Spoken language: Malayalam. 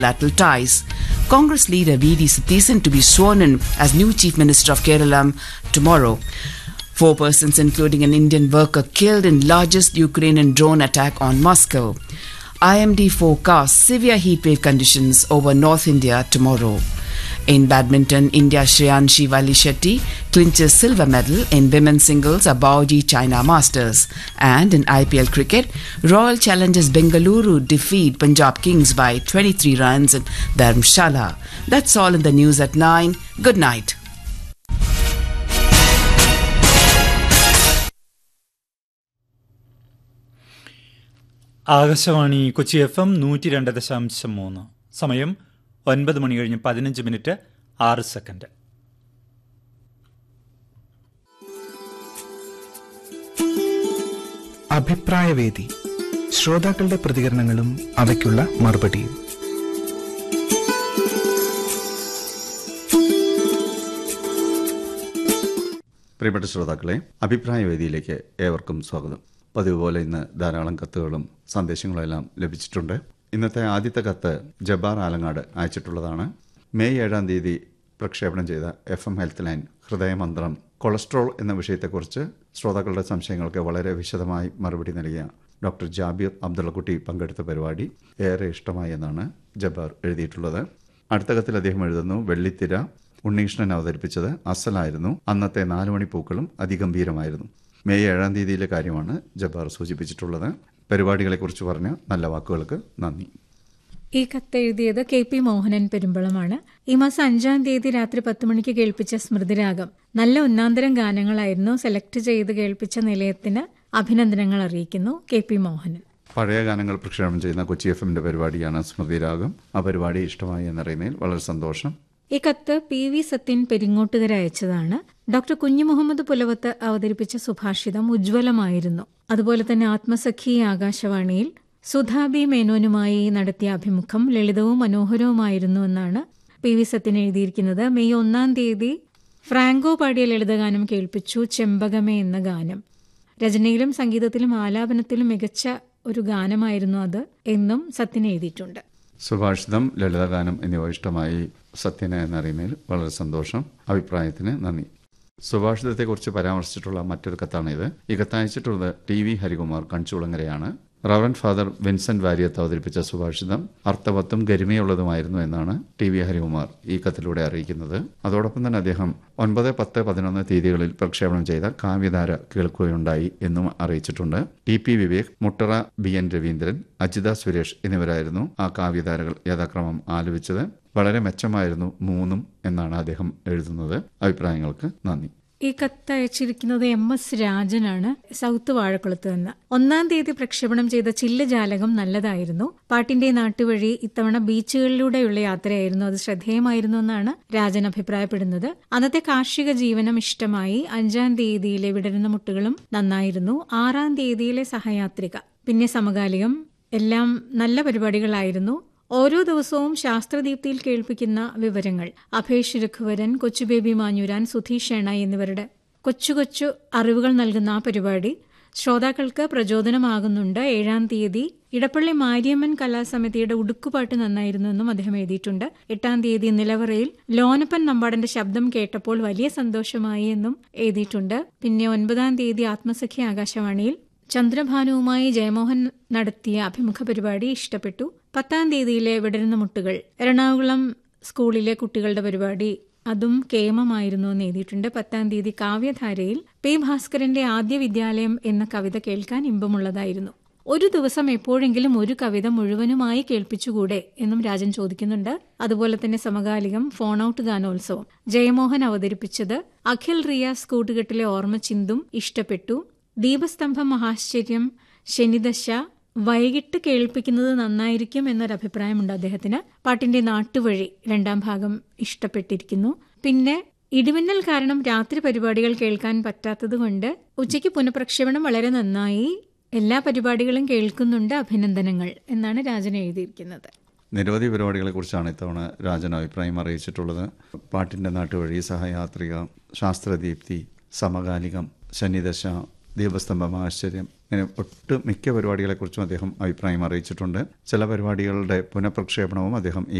bilateral ties. Congress leader V.D. Satisan to be sworn in as new Chief Minister of Kerala tomorrow. Four persons, including an Indian worker, killed in largest Ukrainian drone attack on Moscow. IMD forecasts severe heatwave conditions over North India tomorrow. In badminton, India Shreyanshi Vali Shetty clinches silver medal in women's singles Abaoji China Masters. And in IPL cricket, Royal Challengers Bengaluru defeat Punjab Kings by 23 runs in Dharamshala. That's all in the news at 9. Good night. Akashvani Kochi F M നൂറ്റി രണ്ട് ദശാംശം മൂന്ന് സമയം ഒൻപത് മണി കഴിഞ്ഞ് പതിനഞ്ച് മിനിറ്റ് ആറ് സെക്കൻഡ് അഭിപ്രായവേദി ശ്രോതാക്കളുടെ പ്രതികരണങ്ങളും അവയ്ക്കുള്ള മറുപടിയും പ്രിയപ്പെട്ട ശ്രോതാക്കളെ അഭിപ്രായ വേദിയിലേക്ക് ഏവർക്കും സ്വാഗതം പതിവ് പോലെ ഇന്ന് ധാരാളം കത്തുകളും സന്ദേശങ്ങളും എല്ലാം ലഭിച്ചിട്ടുണ്ട് ഇന്നത്തെ ആദ്യത്തെ കത്ത് ജബ്ബാർ ആലങ്ങാട് അയച്ചിട്ടുള്ളതാണ് മെയ് ഏഴാം തീയതി പ്രക്ഷേപണം ചെയ്ത F M health line Hridayamanthram cholesterol എന്ന വിഷയത്തെക്കുറിച്ച് ശ്രോതാക്കളുടെ സംശയങ്ങൾക്ക് വളരെ വിശദമായി മറുപടി നൽകിയ ഡോക്ടർ ജാബിർ അബ്ദുള്ളക്കുട്ടി പങ്കെടുത്ത പരിപാടി ഏറെ ഇഷ്ടമായി എന്നാണ് ജബ്ബാർ എഴുതിയിട്ടുള്ളത് അടുത്ത കത്തിൽ അദ്ദേഹം എഴുതുന്നു വെള്ളിത്തിര ഉണ്ണീഷ്ണൻ അവതരിപ്പിച്ചത് അസലായിരുന്നു അന്നത്തെ നാലുമണി പൂക്കളും അതിഗംഭീരമായിരുന്നു മെയ് ഏഴാം തീയതിയിലെ കാര്യമാണ് ജബ്ബാർ സൂചിപ്പിച്ചിട്ടുള്ളത് പരിപാടികളെക്കുറിച്ച് പറഞ്ഞ നല്ല വാക്കുകൾക്ക് നന്ദി ഈ കത്തെഴുതിയത് കെ പി മോഹനൻ പെരുമ്പളമാണ് ഈ മാസം അഞ്ചാം തീയതി രാത്രി പത്ത് മണിക്ക് കേൾപ്പിച്ച സ്മൃതിരാഗം നല്ല ഒന്നാന്തരം ഗാനങ്ങളായിരുന്നു സെലക്ട് ചെയ്ത് കേൾപ്പിച്ച നിലയത്തിന് അഭിനന്ദനങ്ങൾ അറിയിക്കുന്നു കെ പി മോഹനൻ പഴയ ഗാനങ്ങൾ പ്രക്ഷേപണം ചെയ്യുന്ന കൊച്ചി എഫ് എമ്മിന്റെ പരിപാടിയാണ് സ്മൃതിരാഗം ആ പരിപാടി ഇഷ്ടമായി എന്നറിയുന്നതിൽ വളരെ സന്തോഷം ഈ കത്ത് പി വി സത്യൻ പെരിങ്ങോട്ടുകര അയച്ചതാണ് ഡോക്ടർ കുഞ്ഞു മുഹമ്മദ് പുലവത്ത് അവതരിപ്പിച്ച സുഭാഷിതം ഉജ്ജ്വലമായിരുന്നു അതുപോലെ തന്നെ ആത്മസഖി ആകാശവാണിയിൽ സുധാബി മേനോനുമായി നടത്തിയ അഭിമുഖം ലളിതവും മനോഹരവുമായിരുന്നു എന്നാണ് പി വി സത്യൻ എഴുതിയിരിക്കുന്നത് മെയ് ഒന്നാം തീയതി ഫ്രാങ്കോ പാടിയ ലളിതഗാനം കേൾപ്പിച്ചു ചെമ്പകമേ എന്ന ഗാനം രചനയിലും സംഗീതത്തിലും ആലാപനത്തിലും മികച്ച ഒരു ഗാനമായിരുന്നു അത് എന്നും സത്യൻ എഴുതിയിട്ടുണ്ട് സുഭാഷിതം ലളിതഗാനം എന്നിവ ഇഷ്ടമായി സത്യന എന്നറിയുന്നതിൽ വളരെ സന്തോഷം അഭിപ്രായത്തിന് നന്ദി സുഭാഷിതത്തെക്കുറിച്ച് പരാമർശിച്ചിട്ടുള്ള മറ്റൊരു കത്താണിത് ഈ കത്തയച്ചിട്ടുള്ളത് ടി വി ഹരികുമാർ കൺചൂളങ്ങരയാണ് റവറൻ ഫാദർ വിൻസെന്റ് വാര്യത്ത് അവതരിപ്പിച്ച സുഭാഷിതം അർത്ഥവത്തും ഗരിമയുള്ളതുമായിരുന്നു എന്നാണ് ടി വി ഹരികുമാർ ഈ കത്തിലൂടെ അറിയിക്കുന്നത് അതോടൊപ്പം തന്നെ അദ്ദേഹം ഒൻപത് പത്ത് പതിനൊന്ന് തീയതികളിൽ പ്രക്ഷേപണം ചെയ്ത കാവ്യധാര കേൾക്കുകയുണ്ടായി എന്നും അറിയിച്ചിട്ടുണ്ട് T P Vivek Muttara B N Raveendran Ajitha Suresh എന്നിവരായിരുന്നു ആ കാവ്യധാരകൾ യഥാക്രമം ആലപിച്ചത് വളരെ മെച്ചമായിരുന്നു മൂന്നും എന്നാണ് അദ്ദേഹം എഴുതുന്നത് അഭിപ്രായങ്ങൾക്ക് നന്ദി ഈ കത്ത് അയച്ചിരിക്കുന്നത് എം എസ് രാജനാണ് സൗത്ത് വാഴക്കുളത്ത് നിന്ന് ഒന്നാം തീയതി പ്രക്ഷേപണം ചെയ്ത ചില്ല് ജാലകം നല്ലതായിരുന്നു പാട്ടിന്റെ നാട്ടുവഴി ഇത്തവണ ബീച്ചുകളിലൂടെയുള്ള യാത്രയായിരുന്നു അത് ശ്രദ്ധേയമായിരുന്നു എന്നാണ് രാജൻ അഭിപ്രായപ്പെടുന്നത് അന്നത്തെ കാർഷിക ജീവനം ഇഷ്ടമായി അഞ്ചാം തീയതിയിലെ വിടരുന്ന മുട്ടുകളും നന്നായിരുന്നു ആറാം തീയതിയിലെ സഹയാത്രിക പിന്നെ സമകാലികം എല്ലാം നല്ല പരിപാടികളായിരുന്നു ഓരോ ദിവസവും ശാസ്ത്രദീപ്തിയിൽ കേൾപ്പിക്കുന്ന വിവരങ്ങൾ അഭേഷ് രഘുവരൻ കൊച്ചുബേബി മാഞ്ഞുരാൻ സുധീഷ് ഷേണ എന്നിവരുടെ കൊച്ചു കൊച്ചു അറിവുകൾ നൽകുന്ന ആ പരിപാടി ശ്രോതാക്കൾക്ക് പ്രചോദനമാകുന്നുണ്ട് ഏഴാം തീയതി ഇടപ്പള്ളി മാരിയമ്മൻ കലാസമിതിയുടെ ഉടുക്കുപാട്ട് നന്നായിരുന്നു എന്നും അദ്ദേഹം എഴുതിയിട്ടുണ്ട് എട്ടാം തീയതി നിലവറയിൽ ലോനപ്പൻ നമ്പാടന്റെ ശബ്ദം കേട്ടപ്പോൾ വലിയ സന്തോഷമായി എന്നും എഴുതിയിട്ടുണ്ട് പിന്നെ ഒൻപതാം തീയതി ആത്മസഖ്യ ആകാശവാണിയിൽ ചന്ദ്രഭാനുവുമായി ജയമോഹൻ നടത്തിയ അഭിമുഖ പരിപാടി ഇഷ്ടപ്പെട്ടു പത്താം തീയതിയിലെ വിടരുന്ന മുട്ടുകൾ എറണാകുളം സ്കൂളിലെ കുട്ടികളുടെ പരിപാടി അതും കേമമായിരുന്നു എന്ന് എഴുതിയിട്ടുണ്ട് പത്താം തീയതി കാവ്യധാരയിൽ പി ഭാസ്കരന്റെ ആദ്യ വിദ്യാലയം എന്ന കവിത കേൾക്കാൻ ഇമ്പമുള്ളതായിരുന്നു ഒരു ദിവസം എപ്പോഴെങ്കിലും ഒരു കവിത മുഴുവനുമായി കേൾപ്പിച്ചുകൂടെ എന്നും രാജൻ ചോദിക്കുന്നുണ്ട് അതുപോലെ തന്നെ സമകാലികം ഫോൺ ഔട്ട് ഗാനോത്സവം ജയമോഹൻ അവതരിപ്പിച്ചത് അഖിൽ റിയാസ് കൂട്ടുകെട്ടിലെ ഓർമ്മ ചിന്തും ഇഷ്ടപ്പെട്ടു ദീപസ്തംഭം മഹാശ്ചര്യം ശനിദശ വൈകിട്ട് കേൾപ്പിക്കുന്നത് നന്നായിരിക്കും എന്നൊരു അഭിപ്രായമുണ്ട് അദ്ദേഹത്തിന് പാട്ടിന്റെ നാട്ടുവഴി രണ്ടാം ഭാഗം ഇഷ്ടപ്പെട്ടിരിക്കുന്നു പിന്നെ ഇടിമിന്നൽ കാരണം രാത്രി പരിപാടികൾ കേൾക്കാൻ പറ്റാത്തതുകൊണ്ട് ഉച്ചയ്ക്ക് പുനഃപ്രക്ഷേപണം വളരെ നന്നായി എല്ലാ പരിപാടികളും കേൾക്കുന്നുണ്ട് അഭിനന്ദനങ്ങൾ എന്നാണ് രാജൻ എഴുതിയിരിക്കുന്നത് നിരവധി പരിപാടികളെക്കുറിച്ചാണ് ഇത്തവണ രാജൻ അഭിപ്രായം അറിയിച്ചിട്ടുള്ളത് പാട്ടിൻ്റെ നാട്ടുവഴി സഹയാത്രിക ശാസ്ത്രദീപ്തി സമകാലികം ശനിദശ ദീപസ്തംഭം ആശ്ചര്യം ഇങ്ങനെ ഒട്ട് മിക്ക പരിപാടികളെക്കുറിച്ചും അദ്ദേഹം അഭിപ്രായം അറിയിച്ചിട്ടുണ്ട് ചില പരിപാടികളുടെ പുനഃപ്രക്ഷേപണവും അദ്ദേഹം ഈ